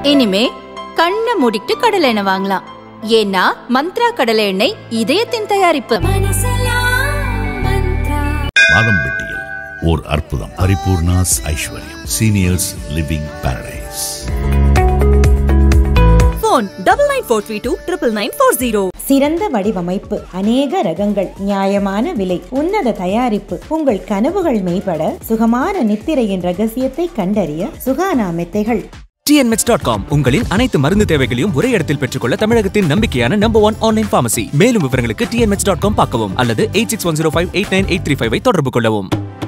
இனிமே கண்ணை மூடிட்டு கடலை எண்ணெய் வாங்கலாம் ஏன்னா மந்த்ரா கடலை எண்ணெய் இதயத்தின் தயாரிப்பு மாதம்பட்டியில் ஓர் அற்புதம் Paripoorna's Aishwaryam seniors living paradise phone double nine four three two triple nine four zero. சிறந்த வடிவமைப்பு அநேக ரகங்கள் நியாயமான விலை உன்னத தயாரிப்பு உங்கள் கனவுகள் மெய்ப்பட சுகமான நித்திரையின் ரகசியத்தை கண்டறிய சுகானா மெத்தைகள் tnmeds.com உங்களின் அனைத்து மருந்து தேவைகளையும் ஒரே இடத்தில் பெற்றுக்கொள்ள தமிழகத்தின் நம்பிக்கையான நம்பர் ஒன் ஆன்லைன் பார்மசி மேலும் விவரங்களுக்கு tnmeds.com பார்க்கவும் அல்லது eight six one zero five eight nine eight three five தொடர்பு கொள்ளவும்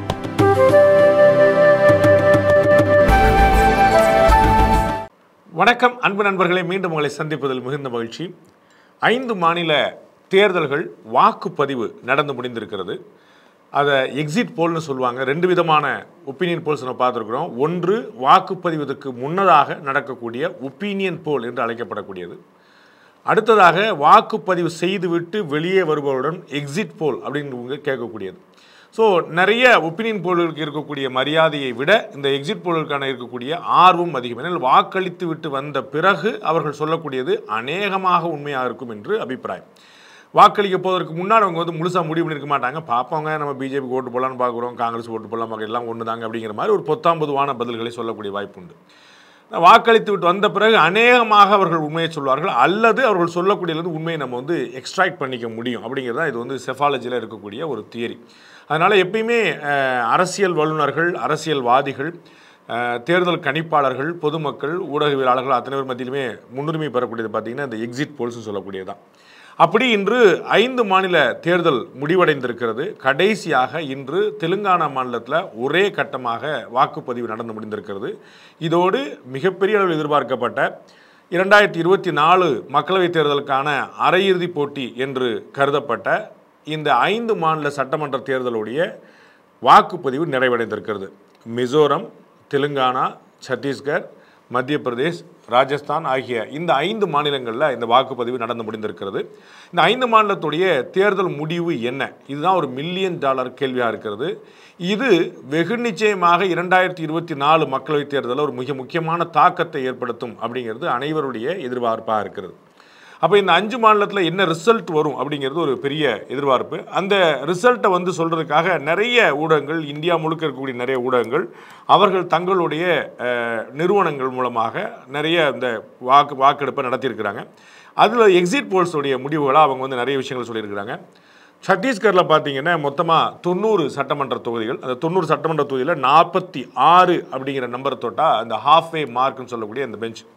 வணக்கம் அன்பு நண்பர்களை மீண்டும் உங்களை சந்திப்பதில் மிகுந்த மகிழ்ச்சி ஐந்து மாநில தேர்தல்கள் வாக்குப்பதிவு நடந்து முடிந்திருக்கிறது அதை எக்ஸிட் போல்னு சொல்லுவாங்க ரெண்டு விதமான ஒப்பீனியன் போல்ஸ் நம்ம பார்த்துருக்குறோம் ஒன்று வாக்குப்பதிவதற்கு முன்னதாக நடக்கக்கூடிய ஒப்பீனியன் போல் என்று அழைக்கப்படக்கூடியது அடுத்ததாக வாக்குப்பதிவு செய்துவிட்டு வெளியே வருபவருடன் எக்ஸிட் போல் அப்படின்னு கேட்கக்கூடியது ஸோ நிறைய ஒப்பீனியன் போல்களுக்கு இருக்கக்கூடிய மரியாதையை விட இந்த எக்ஸிட் போல்களுக்கான இருக்கக்கூடிய ஆர்வம் அதிகம் ஏன்னால் வாக்களித்து விட்டு வந்த பிறகு அவர்கள் சொல்லக்கூடியது அநேகமாக உண்மையாக இருக்கும் என்று அபிப்பிராயம் வாக்களிக்க போவதற்கு முன்னாடி அவங்க வந்து முழுசாக முடிவு பண்ணியிருக்க மாட்டாங்க பார்ப்போங்க நம்ம பிஜேபி ஓட்டு போடலான்னு பார்க்குறோம் காங்கிரஸ் ஓட்டு போடலாம் பார்க்க எல்லாம் ஒன்று தாங்க அப்படிங்கிற மாதிரி ஒரு பொத்தாம்பதுவான பதில்களை சொல்லக்கூடிய வாய்ப்பு உண்டு வாக்களித்து விட்டு வந்த பிறகு அநேகமாக அவர்கள் உண்மையை சொல்வார்கள் அல்லது அவர்கள் சொல்லக்கூடியது உண்மையை நம்ம வந்து எக்ஸ்ட்ராக்ட் பண்ணிக்க முடியும் அப்படிங்கிறது தான் இது வந்து செஃபாலஜியில் இருக்கக்கூடிய ஒரு தியரி அதனால் எப்பயுமே அஹ், அரசியல் வல்லுநர்கள் அரசியல்வாதிகள் அஹ், தேர்தல் கணிப்பாளர்கள் பொதுமக்கள் ஊடகவியலாளர்கள் அத்தனை பேர் மத்தியிலுமே முன்னுரிமை பெறக்கூடியது பார்த்திங்கன்னா இந்த எக்ஸிட் போல்ஸ் சொல்லக்கூடியது தான் அப்படி இன்று ஐந்து மாநில தேர்தல் முடிவடைந்திருக்கிறது கடைசியாக இன்று தெலுங்கானா மாநிலத்தில் ஒரே கட்டமாக வாக்குப்பதிவு நடந்து முடிந்திருக்கிறது இதோடு மிகப்பெரிய அளவில் எதிர்பார்க்கப்பட்ட இரண்டாயிரத்தி இருபத்தி நாலு மக்களவைத் தேர்தலுக்கான அரையிறுதிப் போட்டி என்று கருதப்பட்ட இந்த ஐந்து மாநில சட்டமன்ற தேர்தலுடைய வாக்குப்பதிவு நிறைவடைந்திருக்கிறது மிசோரம் தெலுங்கானா சத்தீஸ்கர் மத்திய பிரதேஷ் ராஜஸ்தான் ஆகிய இந்த ஐந்து மாநிலங்களில் இந்த வாக்குப்பதிவு நடந்து முடிந்திருக்கிறது இந்த ஐந்து மாநிலத்துடைய தேர்தல் முடிவு என்ன இதுதான் ஒரு மில்லியன் டாலர் கேள்வியாக இருக்கிறது இது வெகு நிச்சயமாக இரண்டாயிரத்தி இருபத்தி நாலு மக்களவைத் தேர்தலில் ஒரு மிக முக்கியமான தாக்கத்தை ஏற்படுத்தும் அப்படிங்கிறது அனைவருடைய எதிர்பார்ப்பாக இருக்கிறது அப்போ இந்த அஞ்சு மாநிலத்தில் என்ன ரிசல்ட் வரும் அப்படிங்கிறது ஒரு பெரிய எதிர்பார்ப்பு அந்த ரிசல்ட்டை வந்து சொல்கிறதுக்காக நிறைய ஊடகங்கள் இந்தியா முழுக்க இருக்கக்கூடிய நிறைய ஊடகங்கள் அவர்கள் தங்களுடைய அஹ், நிறுவனங்கள் மூலமாக நிறைய இந்த வாக்கு வாக்கெடுப்பை நடத்தியிருக்கிறாங்க அதில் எக்ஸிட் போல்ஸோடைய முடிவுகளாக அவங்க வந்து நிறைய விஷயங்கள் சொல்லியிருக்கிறாங்க சத்தீஸ்கரில் பார்த்தீங்கன்னா மொத்தமாக தொண்ணூறு சட்டமன்ற தொகுதிகள் அந்த தொண்ணூறு சட்டமன்ற தொகுதியில் நாற்பத்தி ஆறு அப்படிங்கிற நம்பரை தொட்டால் அந்த ஹாஃப்வே மார்க்னு சொல்லக்கூடிய அந்த பெஞ்ச்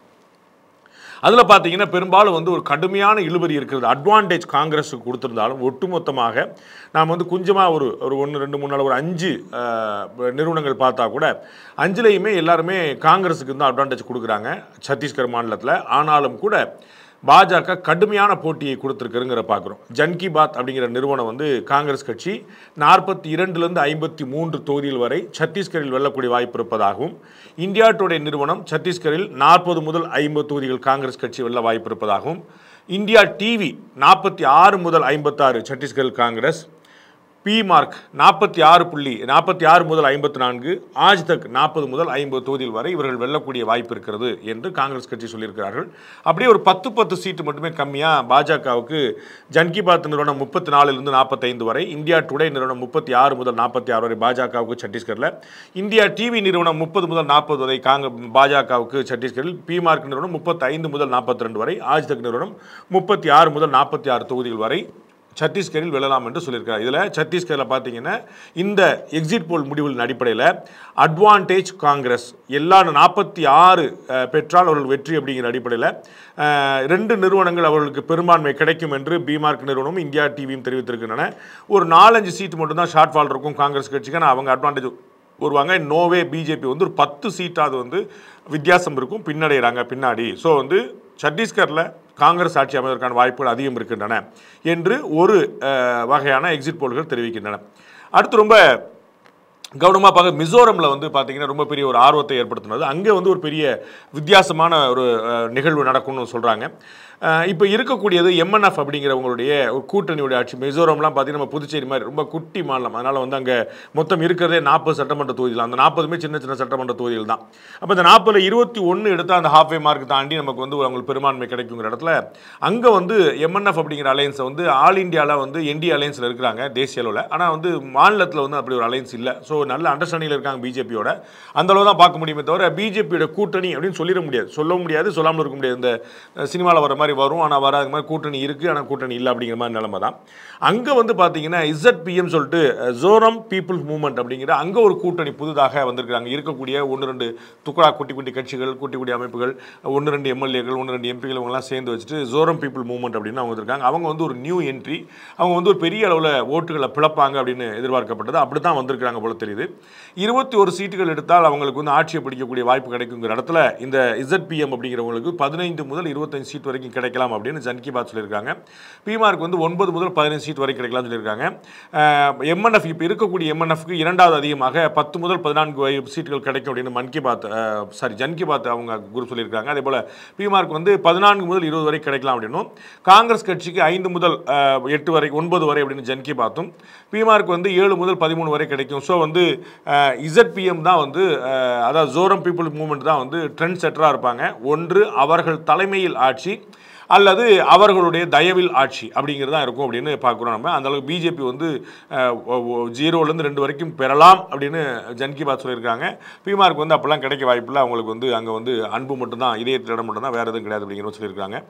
அதில் பார்த்தீங்கன்னா பெரும்பாலும் வந்து ஒரு கடுமையான இழுபறி இருக்கிறது அட்வான்டேஜ் காங்கிரஸுக்கு கொடுத்திருந்தாலும் ஒட்டுமொத்தமாக நாம் வந்து கொஞ்சமாக ஒரு ஒரு ஒன்று ரெண்டு மூணு நாள் ஒரு அஞ்சு அஹ், நிறுவனங்கள் பார்த்தா கூட அஞ்சுலேயுமே எல்லாருமே காங்கிரஸுக்கு தான் அட்வான்டேஜ் கொடுக்குறாங்க சத்தீஸ்கர் மாநிலத்தில் ஆனாலும் கூட பாஜக கடுமையான போட்டியை கொடுத்துருக்குங்கிற பார்க்குறோம் ஜன் கி பாத் அப்படிங்கிற நிறுவனம் வந்து காங்கிரஸ் கட்சி நாற்பத்தி இரண்டுலேருந்து ஐம்பத்தி மூன்று தொகுதிகள் வரை சத்தீஸ்கரில் வெல்லக்கூடிய வாய்ப்பு இருப்பதாகவும் இந்தியா டுடே நிறுவனம் சத்தீஸ்கரில் நாற்பது முதல் ஐம்பது தொகுதிகள் காங்கிரஸ் கட்சி வெல்ல வாய்ப்பு இருப்பதாகவும் இந்தியா டிவி நாற்பத்தி ஆறு முதல் ஐம்பத்தாறு சத்தீஸ்கரில் காங்கிரஸ் பி மார்க் நாற்பத்தி ஆறு புள்ளி நாற்பத்தி ஆறு முதல் ஐம்பத்தி நான்கு ஆஜ் தக் நாற்பது முதல் ஐம்பது தொகுதியில் வரை இவர்கள் வெல்லக்கூடிய வாய்ப்பு இருக்கிறது என்று காங்கிரஸ் கட்சி சொல்லியிருக்கிறார்கள் அப்படியே ஒரு பத்து பத்து சீட்டு மட்டுமே கம்மியாக பாஜகவுக்கு ஜன் கி பாத் நிறுவனம் முப்பத்தி நாலுலேருந்து நாற்பத்தைந்து வரை இந்தியா டுடே நிறுவனம் முப்பத்தி ஆறு முதல் நாற்பத்தி ஆறு வரை பாஜகவுக்கு சத்தீஸ்கரில் இந்தியா டிவி நிறுவனம் முப்பது முதல் நாற்பது வரை காங்க பாஜகவுக்கு சத்தீஸ்கரில் பி மார்க் நிறுவனம் முப்பத்தி ஐந்து முதல் நாற்பத்தி ரெண்டு வரை ஆஜ் தக் நிறுவனம் முப்பத்தி ஆறு முதல் நாற்பத்தி ஆறு தொகுதிகள் வரை சத்தீஸ்கரில் வெல்லலாம் என்று சொல்லியிருக்காரு இதில் சத்தீஸ்கரில் பார்த்தீங்கன்னா இந்த எக்ஸிட் போல் முடிவுகளின் அடிப்படையில் அட்வான்டேஜ் காங்கிரஸ் எல்லா நாற்பத்தி ஆறு பெற்றால் அவர்கள் வெற்றி அப்படிங்கிற அடிப்படையில் அஹ், ரெண்டு நிறுவனங்கள் அவர்களுக்கு பெரும்பான்மை கிடைக்கும் என்று பிமார்க் நிறுவனமும் இந்தியா டிவியும் தெரிவித்திருக்கின்றன ஒரு நாலஞ்சு சீட்டு மட்டும்தான் ஷார்ட் ஃபால் இருக்கும் காங்கிரஸ் கட்சிக்கு ஆனால் அவங்க அட்வான்டேஜ் வருவாங்க நோவே பிஜேபி வந்து ஒரு பத்து சீட்டாவது வந்து வித்தியாசம் இருக்கும் பின்னடைகிறாங்க பின்னாடி ஸோ வந்து சத்தீஸ்கரில் காங்கிரஸ் ஆட்சி அமைவதற்கான வாய்ப்புகள் அதிகம் இருக்கின்றன என்று ஒரு அஹ், வகையான எக்ஸிட் போல்கள் தெரிவிக்கின்றன அடுத்து ரொம்ப கவனமாக பார்க்க மிசோரமில் வந்து பார்த்தீங்கன்னா ரொம்ப பெரிய ஒரு ஆர்வத்தை ஏற்படுத்தினது அங்கே வந்து ஒரு பெரிய வித்தியாசமான ஒரு அஹ், நிகழ்வு நடக்கும்னு சொல்கிறாங்க இப்போ இருக்கக்கூடியது எம்என்எஃப் அப்படிங்கிறவங்களுடைய ஒரு கூட்டணியுடைய ஆட்சி மிசோரம்லாம் பார்த்தீங்கன்னா நம்ம புதுச்சேரி மாதிரி ரொம்ப குட்டி மாநிலம் அதனால் வந்து அங்கே மொத்தம் இருக்கிறதே நாற்பது சட்டமன்ற தொகுதிகள் அந்த நாற்பதுமே சின்ன சின்ன சட்டமன்ற தொகுதிகள் தான் அப்போ இந்த நாற்பதில் இருபத்தி ஒன்று எடுத்தால் அந்த ஹாஃப்வே மார்க் தாண்டி நமக்கு வந்து அவங்களுக்கு பெரும்பான்மை கிடைக்குங்கிற இடத்துல அங்கே வந்து எம்என்எஃப் அப்படிங்கிற அலையன்ஸை வந்து ஆல் இந்தியாவில் வந்து என்டி அலையன்ஸில் இருக்கிறாங்க தேசிய அளவில் ஆனால் வந்து மாநிலத்தில் வந்து அப்படி ஒரு அலையன்ஸ் இல்லை ஸோ நல்ல அண்டர்ஸ்டாண்டிங்கில் இருக்காங்க பிஜேபியோட அந்த அளவு தான் பார்க்க முடியுமே தவிர பிஜேபியோட கூட்டணி அப்படின்னு சொல்லிட முடியாது சொல்ல முடியாது சொல்லாமல் இருக்க முடியாது இந்த சினிமாவில் வர மாதிரி வரும் ஆனால் வராத மாதிரி கூட்டணி இருக்குது ஆனால் கூட்டணி இல்லை அப்படிங்கிற மாதிரி நிலைமை தான் அங்கே வந்து பார்த்தீங்கன்னா இசட்பிஎம் சொல்லிட்டு ஜோரம் பீப்புள் மூவ்மெண்ட் அப்படிங்கிற அங்கே ஒரு கூட்டணி புதுதாக வந்திருக்காங்க இருக்கக்கூடிய ஒன்று ரெண்டு துக்குடா குட்டி குட்டி கட்சிகள் குட்டி குட்டி அமைப்புகள் ஒன்று ரெண்டு எம்எல்ஏக்கள் ஒன்று ரெண்டு எம்பிகள் இவங்கெல்லாம் சேர்ந்து வச்சுட்டு ஜோரம் பீப்புள் மூவ்மெண்ட் அப்படின்னு அவங்க இருக்காங்க அவங்க வந்து ஒரு நியூ என்ட்ரி அவங்க வந்து ஒரு பெரிய அளவில் ஓட்டுகளை பிளப்பாங்க அப்படின்னு எதிர்பார்க்கப்பட்டது அப்படி தான் வந்திருக்காங்க போல தெரியுது இருபத்தி ஒரு சீட்டுகள் எடுத்தால் அவங்களுக்கு வந்து ஆட்சியை பிடிக்கக்கூடிய வாய்ப்பு கிடைக்குங்கிற இடத்துல இந்த இசட்பிஎம் அப்படிங்கிறவங்களுக்கு பதினைந்து முதல் இருபத்தஞ்சு சீட் வரைக்கும் கிடைக்கலாம் அப்படின்னு ஜன்கி பாத் சொல்லியிருக்காங்க பிமார்க்கு வந்து ஒன்பது முதல் பதினஞ்சு சீட் வரைக்கும் கிடைக்கலாம்னு சொல்லியிருக்காங்க எம்என்எஃப் இப்போ இருக்கக்கூடிய எம்என்எஃப்க்கு இரண்டாவது அதிகமாக பத்து முதல் பதினான்கு வரை சீட்டுகள் கிடைக்கும் அப்படின்னு மன் கி பாத் சாரி ஜன் கி பாத் அவங்க குரூப் சொல்லியிருக்காங்க அதே போல் பிமார்க் வந்து பதினான்கு முதல் இருபது வரை கிடைக்கலாம் அப்படின்னும் காங்கிரஸ் கட்சிக்கு ஐந்து முதல் அஹ், எட்டு வரை ஒன்பது வரை அப்படின்னு ஜன் கி பாத்தும் பிமார்க் வந்து ஏழு முதல் பதிமூணு வரை கிடைக்கும் ஸோ வந்து இசட்பிஎம் தான் வந்து அஹ், அதாவது ஜோரம் பீப்புள் மூவ்மெண்ட் தான் வந்து ட்ரெண்ட் செட்டராக இருப்பாங்க ஒன்று அவர்கள் தலைமையில் ஆட்சி அல்லது அவர்களுடைய தயவில் ஆட்சி அப்படிங்கிறது தான் இருக்கும் அப்படின்னு பார்க்குறோம் நம்ம அந்த அளவுக்கு பிஜேபி வந்து அஹ், ஒ- ஒ- ஜீரோலேருந்து ரெண்டு வரைக்கும் பெறலாம் அப்படின்னு ஜன்கி பாத் சொல்லியிருக்காங்க பிமார்க்கு வந்து அப்போல்லாம் கிடைக்க வாய்ப்பில்லை அவங்களுக்கு வந்து அங்கே வந்து அன்பு மட்டும்தான் இதயத்தில் இடம் மட்டும்தான் வேறு எதுவும் கிடையாது அப்படிங்கிற மாதிரி சொல்லியிருக்காங்க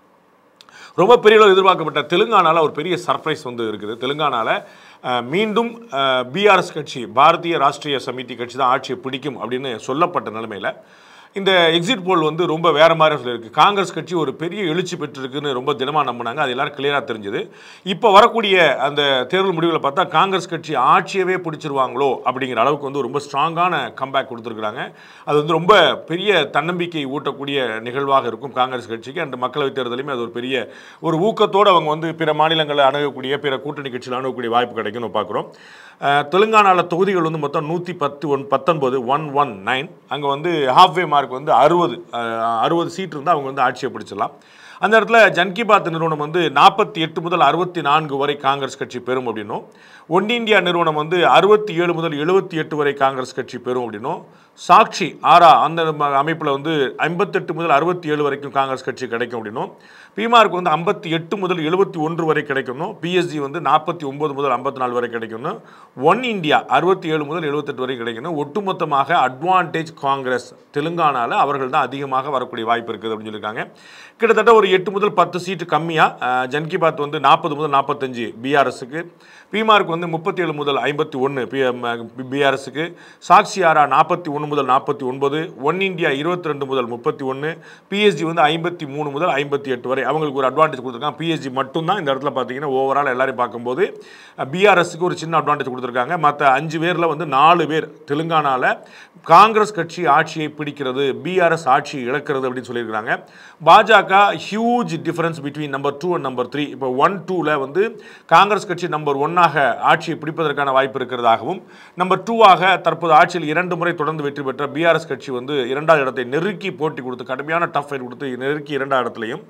ரொம்ப பெரிய அளவு எதிர்பார்க்கப்பட்ட தெலுங்கானால ஒரு பெரிய சர்ப்ரைஸ் வந்து இருக்குது தெலுங்கானால அஹ், மீண்டும் பிஆர்எஸ் கட்சி பாரதிய ராஷ்டிரிய சமிதி கட்சி தான் ஆட்சியை பிடிக்கும் அப்படின்னு சொல்லப்பட்ட நிலைமையில் இந்த எக்ஸிட் போல் வந்து ரொம்ப வேற மாதிரி சொல்லியிருக்கு காங்கிரஸ் கட்சி ஒரு பெரிய எழுச்சி பெற்றிருக்குன்னு ரொம்ப தினமாக நம்பினாங்க அது எல்லாரும் கிளியராக தெரிஞ்சுது இப்போ வரக்கூடிய அந்த தேர்தல் முடிவுகளை பார்த்தா காங்கிரஸ் கட்சி ஆட்சியவே பிடிச்சிருவாங்களோ அப்படிங்கிற அளவுக்கு வந்து ரொம்ப ஸ்ட்ராங்கான கம்பேக் கொடுத்துருக்குறாங்க அது வந்து ரொம்ப பெரிய தன்னம்பிக்கை ஊட்டக்கூடிய நிகழ்வாக இருக்கும் காங்கிரஸ் கட்சிக்கு அண்ட் மக்களவைத் தேர்தலையுமே அது ஒரு பெரிய ஒரு ஊக்கத்தோடு அவங்க வந்து பிற மாநிலங்களை அணுகக்கூடிய பிற கூட்டணி கட்சியில் அணுகக்கூடிய வாய்ப்பு கிடைக்கும்னு பார்க்குறோம் தெலுங்கானாவில் தொகுதிகள் வந்து மொத்தம் நூற்றி பத்து ஒன் பத்தொன்பது ஒன் ஒன் நைன் அங்கே வந்து ஹாஃப்வே மார்க் வந்து அறுபது அறுபது சீட் இருந்தால் அவங்க வந்து ஆட்சியை பிடிச்சிடலாம் அந்த இடத்துல ஜன்கி பாத் நிறுவனம் வந்து நாற்பத்தி எட்டு முதல் அறுபத்தி நான்கு வரை காங்கிரஸ் கட்சி பெறும் அப்படின்னும் ஒன் இந்தியா நிறுவனம் வந்து அறுபத்தி ஏழு முதல் எழுபத்தி எட்டு வரை காங்கிரஸ் கட்சி பெறும் அப்படின்னும் சாட்சி ஆரா அந்த அமைப்பில் வந்து ஐம்பத்தெட்டு முதல் அறுபத்தி ஏழு வரைக்கும் காங்கிரஸ் கட்சி கிடைக்கும் அப்படின்னும் பிமார்க்கு வந்து ஐம்பத்தி எட்டு முதல் எழுபத்தி ஒன்று வரை கிடைக்கணும் பிஎஸ்ஜி வந்து நாற்பத்தி ஒன்பது முதல் ஐம்பத்தி நாலு வரை கிடைக்கணும் ஒன் இந்தியா அறுபத்தி ஏழு முதல் எழுபத்தெட்டு வரை கிடைக்கணும் ஒட்டுமொத்தமாக அட்வான்டேஜ் காங்கிரஸ் தெலுங்கானாவில் அவர்கள் தான் அதிகமாக வரக்கூடிய வாய்ப்பு இருக்குது அப்படின்னு சொல்லியிருக்காங்க கிட்டத்தட்ட ஒரு எட்டு முதல் பத்து சீட்டு கம்மியாக ஜன்கி பாத் வந்து நாற்பது முதல் நாற்பத்தஞ்சு பிஆர்எஸ்க்கு பிமார்க் வந்து முப்பத்தி ஏழு முதல் ஐம்பத்தி ஒன்று பி பிஆர்எஸ்க்கு சாக்ஷி ஆரா நாற்பத்தி ஒன்று முதல் நாற்பத்தி ஒன்பது ஒன் இந்தியா இருபத்தி ரெண்டு முதல் முப்பத்தி ஒன்று பிஎஸ்ஜி வந்து ஐம்பத்தி மூணு முதல் ஐம்பத்தி எட்டு வரை அவங்களுக்கு ஒரு அட்வான்டேஜ் கொடுத்துருக்காங்க பிஎஸ்ஜி மட்டும்தான் இந்த இடத்துல பார்த்தீங்கன்னா ஓவரால் எல்லாரையும் பார்க்கும்போது பிஆர்எஸ்க்கு ஒரு சின்ன அட்வான்டேஜ் கொடுத்துருக்காங்க மற்ற அஞ்சு பேரில் வந்து நாலு பேர் தெலுங்கானாவில் காங்கிரஸ் கட்சி ஆட்சியை பிடிக்கிறது பிஆர்எஸ் ஆட்சி இழக்கிறது அப்படின்னு சொல்லியிருக்காங்க பாஜக huge difference between number two and number three இப்போ ஒன் டூவில் வந்து காங்கிரஸ் கட்சி நம்பர் ஒன்னாக ஆட்சியை பிடிப்பதற்கான வாய்ப்பு இருக்கிறதாகவும் நம்பர் டூவாக தற்போது ஆட்சியில் இரண்டு முறை தொடர்ந்து வெற்றி பெற்ற பிஆர்எஸ் கட்சி வந்து இரண்டாவது இடத்தை நெருக்கி போட்டி கொடுத்து கடுமையான டஃப் ஃபைட் கொடுத்து நெருக்கி இரண்டாவது இடத்துலையும்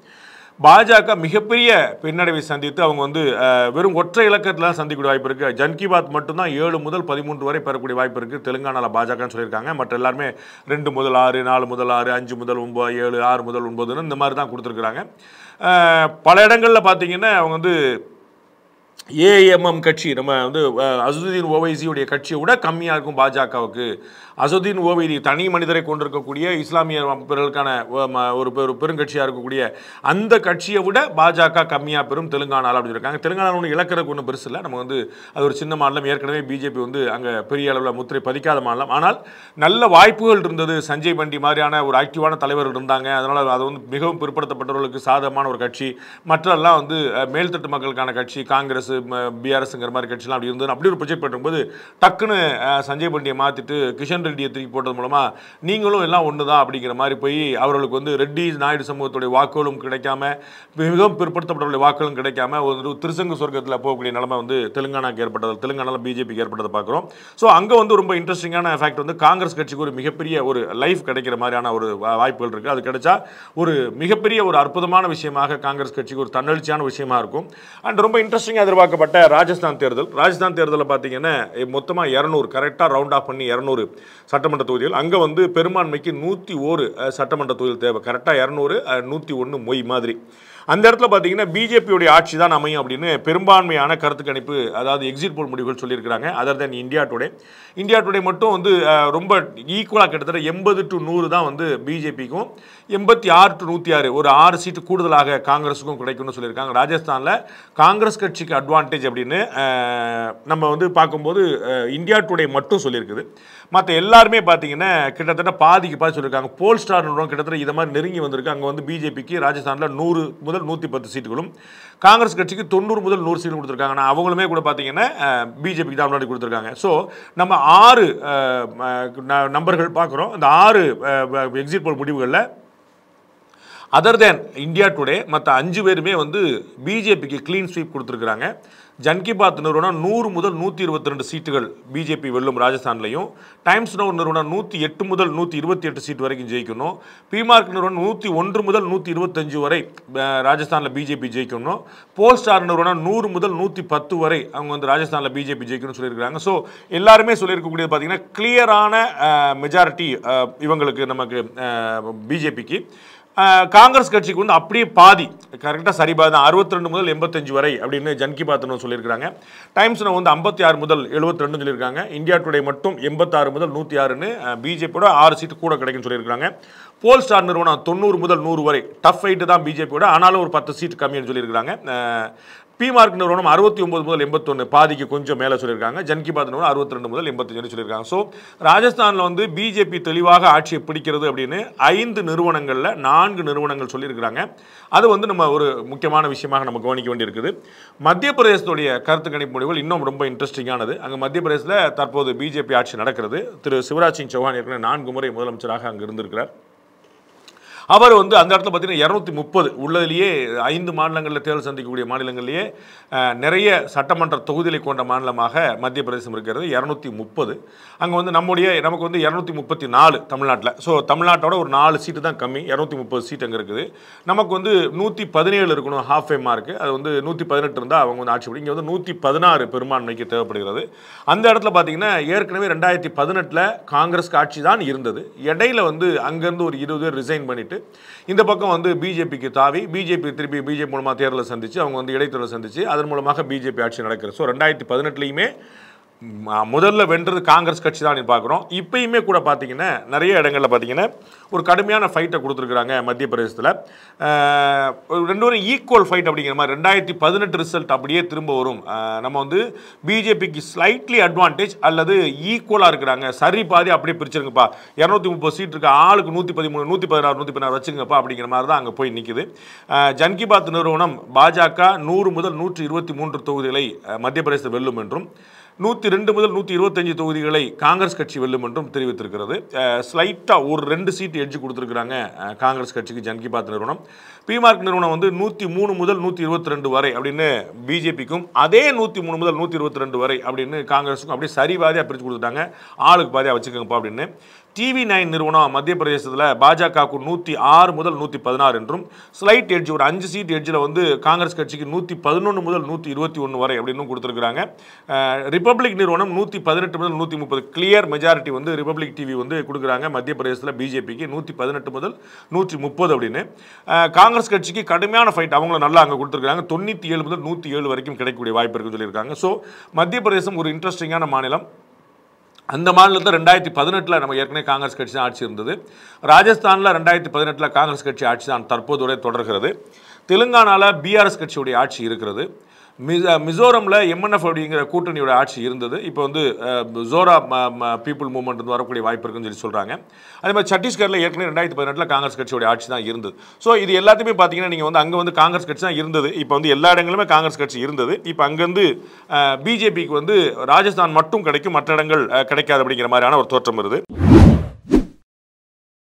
பாஜக மிகப்பெரிய பின்னடைவை சந்தித்து அவங்க வந்து அஹ், வெறும் ஒற்றை இலக்கத்தில் தான் சந்திக்கக்கூடிய வாய்ப்பு இருக்குது ஜன் கி பாத் மட்டும்தான் ஏழு முதல் பதிமூன்று வரை பெறக்கூடிய வாய்ப்பு இருக்குது தெலுங்கானாவில் பாஜகன்னு சொல்லியிருக்காங்க மற்ற எல்லாருமே ரெண்டு முதல் ஆறு நாலு முதல் ஆறு அஞ்சு முதல் ஒன்பது ஏழு ஆறு முதல் ஒன்பதுன்னு இந்த மாதிரி தான் கொடுத்துருக்குறாங்க அஹ், பல இடங்களில் பார்த்தீங்கன்னா அவங்க வந்து ஏஎம்எம் கட்சி நம்ம வந்து அஹ், அசதுதீன் ஓவைசியுடைய கட்சியை விட கம்மியாக இருக்கும் பாஜகவுக்கு அசதுதீன் ஓவைசி தனி மனிதரை கொண்டிருக்கக்கூடிய இஸ்லாமிய பிறர்களுக்கான அஹ், ம- ஒரு பெரு பெருங்கட்சியாக இருக்கக்கூடிய அந்த கட்சியை விட பாஜக கம்மியாக பெறும் தெலுங்கானாவில் அப்படி இருக்காங்க தெலுங்கானா ஒன்று இழக்கிறதுக்கு ஒன்றும் பெருசு இல்லை நம்ம வந்து அது ஒரு சின்ன மாநிலம் ஏற்கனவே பிஜேபி வந்து அங்கே பெரிய அளவில் முத்திரை பதிக்காத மாநிலம் ஆனால் நல்ல வாய்ப்புகள் இருந்தது சஞ்சய் பண்டி மாதிரியான ஒரு ஆக்டிவான தலைவர்கள் இருந்தாங்க அதனால் அது வந்து மிகவும் பிற்படுத்தப்பட்டவர்களுக்கு சாதகமான ஒரு கட்சி மற்றெல்லாம் வந்து அஹ், மேல்தட்டு மக்களுக்கான கட்சி காங்கிரஸ் பிஆர்எஸ்ங்கிற மாதிரி கட்சிலாம் அப்படி இருந்தது அப்படி ஒரு ப்ரொஜெக்ட் பண்ணும்போது டக்குன்னு அஹ், சஞ்சய் பண்டியை மாற்றிட்டு கிஷன் கிஷன் ரெட்டியை தூக்கி போட்டது மூலமாக நீங்களும் எல்லாம் ஒன்று தான் அப்படிங்கிற மாதிரி போய் அவர்களுக்கு வந்து ரெட்டி நாயுடு சமூகத்துடைய வாக்குகளும் கிடைக்காம மிகவும் பிற்படுத்தப்பட்டவருடைய வாக்குகளும் கிடைக்காம ஒரு திருசங்க சொர்க்கத்தில் போகக்கூடிய நிலைமை வந்து தெலுங்கானாக்கு ஏற்பட்டது தெலுங்கானாவில் பிஜேபிக்கு ஏற்பட்டதை பார்க்குறோம் ஸோ அங்கே வந்து ரொம்ப இன்ட்ரெஸ்டிங்கான ஃபேக்ட் வந்து காங்கிரஸ் கட்சிக்கு ஒரு மிகப்பெரிய ஒரு லைஃப் கிடைக்கிற மாதிரியான ஒரு வா- வாய்ப்புகள் இருக்குது அது கிடைச்சா ஒரு மிகப்பெரிய ஒரு அற்புதமான விஷயமாக காங்கிரஸ் கட்சிக்கு ஒரு தன்னெழுச்சியான விஷயமா இருக்கும் அண்ட் ரொம்ப இன்ட்ரெஸ்டிங்காக எதிர்பார்க்கப்பட்ட ராஜஸ்தான் தேர்தல் ராஜஸ்தான் தேர்தலில் பார்த்தீங்கன்னா மொத்தமாக இரநூறு கரெக்டாக ரவுண்ட் ஆஃப் பண்ணி இரநூறு சட்டமன்ற தொகுதிகள் அங்கே வந்து பெரும்பான்மைக்கு நூற்றி ஓரு அஹ், சட்டமன்ற தொகுதிகள் தேவை கரெக்டாக இரநூறு நூற்றி ஒன்று மொய் மாதிரி அந்த இடத்துல பார்த்தீங்கன்னா பிஜேபியுடைய ஆட்சி தான் அமையும் அப்படின்னு பெரும்பான்மையான கருத்து கணிப்பு அதாவது எக்ஸிட் போல் முடிவுகள் சொல்லியிருக்கிறாங்க other than India Today India Today மட்டும் வந்து அஹ், ரொம்ப ஈக்குவலாக கிட்டத்தட்ட எண்பது டு நூறு தான் வந்து பிஜேபிக்கும் எண்பத்தி ஆறு டு நூற்றி ஆறு ஒரு ஆறு சீட்டு கூடுதலாக காங்கிரஸுக்கும் கிடைக்கும்னு சொல்லியிருக்காங்க ராஜஸ்தானில் காங்கிரஸ் கட்சிக்கு அட்வான்டேஜ் அப்படின்னு அஹ், நம்ம வந்து பார்க்கும்போது அஹ், இந்தியா டுடே மட்டும் சொல்லியிருக்குது மற்ற எல்லாருமே பார்த்தீங்கன்னா கிட்டத்தட்ட பாதிக்கு பாதி சொல்லியிருக்காங்க போல் ஸ்டார் நிறுவனம் கிட்டத்தட்ட இதை மாதிரி நெருங்கி வந்திருக்கு அங்கே வந்து பிஜேபிக்கு ராஜஸ்தானில் நூறு முதல் நூற்றி பத்து சீட்டுகளும் காங்கிரஸ் கட்சிக்கு தொண்ணூறு முதல் நூறு சீட்டு கொடுத்துருக்காங்க ஆனால் அவங்களுமே கூட பார்த்தீங்கன்னா பிஜேபிக்கு தான் முன்னாடி கொடுத்துருக்காங்க ஸோ நம்ம ஆறு அஹ், அஹ், நம்பர்கள் பார்க்குறோம் அந்த ஆறு எக்ஸிட் போல் முடிவுகளில் அதர் தேன் இந்தியா டுடே மற்ற அஞ்சு பேருமே வந்து பிஜேபிக்கு க்ளீன் ஸ்வீப் கொடுத்துருக்குறாங்க ஜன்கி பாத் நிறுவனம் நூறு முதல் நூற்றி இருபத்தி ரெண்டு சீட்டுகள் பிஜேபி வெல்லும் ராஜஸ்தான்லையும் டைம்ஸ் நோ நிறுவனம் நூற்றி எட்டு முதல் நூற்றி இருபத்தி எட்டு சீட் வரைக்கும் ஜெயிக்கணும் பிமார்க் நிறுவனம் நூற்றி ஒன்று முதல் நூற்றி இருபத்தஞ்சு வரை ராஜஸ்தானில் பிஜேபி ஜெயிக்கணும் போல் ஸ்டார் நிறுவனம் நூறு முதல் நூற்றி பத்து வரை அவங்க வந்து ராஜஸ்தானில் பிஜேபி ஜெயிக்கணும்னு சொல்லியிருக்காங்க ஸோ எல்லாருமே சொல்லியிருக்கக்கூடியது பார்த்தீங்கன்னா கிளியரான மெஜாரிட்டி இவங்களுக்கு நமக்கு பிஜேபிக்கு ஆஹ் காங்கிரஸ் கட்சிக்கு வந்து அப்படியே பாதி கரெக்டாக சரி பாதி தான் அறுபத்தி ரெண்டு முதல் எண்பத்தஞ்சு வரை அப்படின்னு ஜன்கி பாத்தனும் சொல்லியிருக்காங்க டைம்ஸ் வந்து ஐம்பத்தி ஆறு முதல் எழுபத்தி ரெண்டு சொல்லியிருக்காங்க இந்தியா டுடே மட்டும் எண்பத்தாறு முதல் நூற்றி ஆறுன்னு பிஜேபியோட ஆறு சீட்டு கூட கிடைக்கும்னு சொல்லியிருக்காங்க போல் ஸ்டார் நிறுவனம் தொண்ணூறு முதல் நூறு வரை டஃப் ஃபைட்டு தான் பிஜேபியோட ஆனாலும் ஒரு பத்து சீட் கம்மின்னு சொல்லியிருக்காங்க ஆஹ் பிமார்க் நிறுவனம் அறுபத்தி ஒன்பது முதல் எண்பத்தொன்று பாதிக்கு கொஞ்சம் மேலே சொல்லியிருக்காங்க ஜன்கி பாத் நிறுவனம் அறுபத்தி ரெண்டு முதல் எண்பத்தஞ்சு சொல்லியிருக்காங்க ஸோ ராஜஸ்தானில் வந்து பிஜேபி தெளிவாக ஆட்சியை பிடிக்கிறது அப்படின்னு ஐந்து நிறுவனங்களில் நான்கு நிறுவனங்கள் சொல்லியிருக்கிறாங்க அது வந்து நம்ம ஒரு முக்கியமான விஷயமாக நம்ம கவனிக்க வேண்டியிருக்குது மத்திய பிரதேசத்துடைய கருத்து கணிப்பு முடிவுகள் இன்னும் ரொம்ப இன்ட்ரெஸ்டிங்கானது அங்கே மத்திய பிரதேசத்தில் தற்போது பிஜேபி ஆட்சி நடக்கிறது திரு சிவராஜ் சிங் சௌஹான் ஏற்கனவே நான்கு முறை முதலமைச்சராக அங்கே இருந்திருக்கிறார் அவர் வந்து அந்த இடத்துல பார்த்தீங்கன்னா இரநூத்தி முப்பது உள்ளதிலேயே ஐந்து மாநிலங்களில் தேர்தல் சந்திக்கக்கூடிய மாநிலங்களிலேயே அஹ், நிறைய சட்டமன்ற தொகுதிகளை கொண்ட மாநிலமாக மத்திய பிரதேசம் இருக்கிறது இரநூத்தி முப்பது அங்கே வந்து நம்முடைய நமக்கு வந்து இரநூத்தி முப்பத்தி நாலு தமிழ்நாட்டில் ஸோ தமிழ்நாட்டோட ஒரு நாலு சீட்டு தான் கம்மி இரநூத்தி முப்பது சீட் அங்கே இருக்குது நமக்கு வந்து நூற்றி பதினேழு இருக்கணும் ஹாஃப் எம் மார்க்கு அது வந்து நூற்றி பதினெட்டு இருந்தால் அவங்க வந்து ஆட்சி பிடி இங்கே வந்து நூற்றி பதினாறு பெரும்பான்மைக்கு தேவைப்படுகிறது அந்த இடத்துல பார்த்தீங்கன்னா ஏற்கனவே ரெண்டாயிரத்தி பதினெட்டில் காங்கிரஸ்க்கு ஆட்சி தான் இருந்தது இடையில வந்து அங்கேருந்து ஒரு இருபது பேர் ரிசைன் பண்ணிட்டு இந்த பக்கம் வந்து பிஜேபிக்கு தாவி பிஜேபி திருப்பி பிஜேபி மூலமாக தேர்தலை சந்திச்சு அவங்க வந்து இடைத்தேர்தலை சந்திச்சு அதன் மூலமாக பிஜேபி ஆட்சி நடக்கிறது ஸோ ரெண்டாயிரத்தி பதினெட்டுலையுமே ம- முதல்ல வென்றது காங்கிரஸ் கட்சி தான் பார்க்குறோம் இப்பயுமே கூட பார்த்தீங்கன்னா நிறைய இடங்களில் பார்த்தீங்கன்னா ஒரு கடுமையான ஃபைட்டை கொடுத்துருக்குறாங்க மத்திய பிரதேசத்தில் ரெண்டு பேரும் ஈக்குவல் ஃபைட் அப்படிங்கிற மாதிரி ரெண்டாயிரத்தி பதினெட்டு ரிசல்ட் அப்படியே திரும்ப வரும் அஹ், நம்ம வந்து பிஜேபிக்கு ஸ்லைட்லி அட்வான்டேஜ் அல்லது ஈக்குவலாக இருக்கிறாங்க சரி பாதி அப்படியே பிரிச்சிருங்கப்பா இரநூத்தி முப்பது சீட் இருக்கு ஆளுக்கு நூற்றி பதிமூணு நூற்றி பதினாறு நூற்றி பதினாறு வச்சுங்கப்பா அப்படிங்கிற மாதிரி தான் அங்கே போய் நிற்குது ஜன் கி பாத் நிறுவனம் பாஜக நூறு முதல் நூற்றி இருபத்தி மூன்று தொகுதிகளை அஹ், மத்திய பிரதேசத்தில் வெல்லும் என்றும் நூற்றி ரெண்டு முதல் நூற்றி இருபத்தஞ்சு தொகுதிகளை காங்கிரஸ் கட்சி வெல்லும் என்றும் தெரிவித்திருக்கிறது ஸ்லைட்டாக ஒரு ரெண்டு சீட் எட்ஜ் கொடுத்துருக்குறாங்க அஹ், காங்கிரஸ் கட்சிக்கு ஜன் கி பாத் நிறுவனம் பிமார்க் நிறுவனம் வந்து நூற்றி மூணு முதல் நூற்றி இருபத்தி ரெண்டு வரை அப்படின்னு பிஜேபிக்கும் அதே நூற்றி மூணு முதல் நூற்றி இருபத்தி ரெண்டு வரை அப்படின்னு காங்கிரஸுக்கும் அப்படியே சரி பாதியாக பிரித்து கொடுத்துட்டாங்க ஆளுக்கு பாதியாக வச்சுக்கோங்கப்பா அப்படின்னு டிவி நைன் நிறுவனம் மத்திய பிரதேசத்தில் பாஜகவுக்கு நூற்றி ஆறு முதல் நூற்றி பதினாறு என்றும் ஸ்லைட் எட்ஜ் ஒரு அஞ்சு சீட் எட்ஜில் வந்து காங்கிரஸ் கட்சிக்கு நூற்றி பதினொன்று முதல் நூற்றி இருபத்தி ஒன்று வரை அப்படின்னு கொடுத்துருக்குறாங்க அஹ், ரிப்பப்ளிக் நிறுவனம் நூற்றி பதினெட்டு முதல் நூற்றி முப்பது கிளியர் மெஜாரிட்டி வந்து ரிப்பப்ளிக் டிவி வந்து கொடுக்குறாங்க மத்திய பிரதேசத்தில் பிஜேபிக்கு நூற்றி பதினெட்டு முதல் நூற்றி முப்பது அப்படின்னு அஹ், காங்கிரஸ் கட்சிக்கு கடுமையான ஃபைட் அவங்களும் நல்லா அங்கே கொடுத்துருக்காங்க தொண்ணூற்றி ஏழு முதல் நூற்றி ஏழு வரைக்கும் கிடைக்கக்கூடிய வாய்ப்பு இருக்குன்னு சொல்லியிருக்காங்க ஸோ மத்திய பிரதேசம் ஒரு இன்ட்ரெஸ்டிங்கான மாநிலம் அந்த மாநிலத்தில் ரெண்டாயிரத்தி பதினெட்டில் நம்ம ஏற்கனவே காங்கிரஸ் கட்சி தான் ஆட்சி இருந்தது ராஜஸ்தானில் ரெண்டாயிரத்தி பதினெட்டில் காங்கிரஸ் கட்சி ஆட்சி தான் தற்போதுடைய தொடர்கிறது தெலுங்கானாவில் பிஆர்எஸ் கட்சியுடைய ஆட்சி இருக்கிறது மிச மிசோரமில் எம்என்எஃப் அப்படிங்கிற கூட்டணியோட ஆட்சி இருந்தது இப்போ வந்து அஹ், ஜோரா பீப்புள் மூவ்மெண்ட் வந்து வரக்கூடிய வாய்ப்பு இருக்குன்னு சொல்லி சொல்கிறாங்க அதே மாதிரி சத்தீஸ்கரில் ஏற்கனவே ரெண்டாயிரத்தி பதினெட்டில் காங்கிரஸ் கட்சியோட ஆட்சி தான் இருந்தது ஸோ இது எல்லாத்தையுமே பார்த்தீங்கன்னா நீங்கள் வந்து அங்கே வந்து காங்கிரஸ் கட்சி தான் இருந்தது இப்போ வந்து எல்லா இடங்களுமே காங்கிரஸ் கட்சி இருந்தது இப்போ அங்கேருந்து பிஜேபிக்கு வந்து ராஜஸ்தான் மட்டும் கிடைக்கும் மற்ற இடங்கள் அஹ், கிடைக்காது அப்படிங்கிற மாதிரியான ஒரு தோற்றம் வருது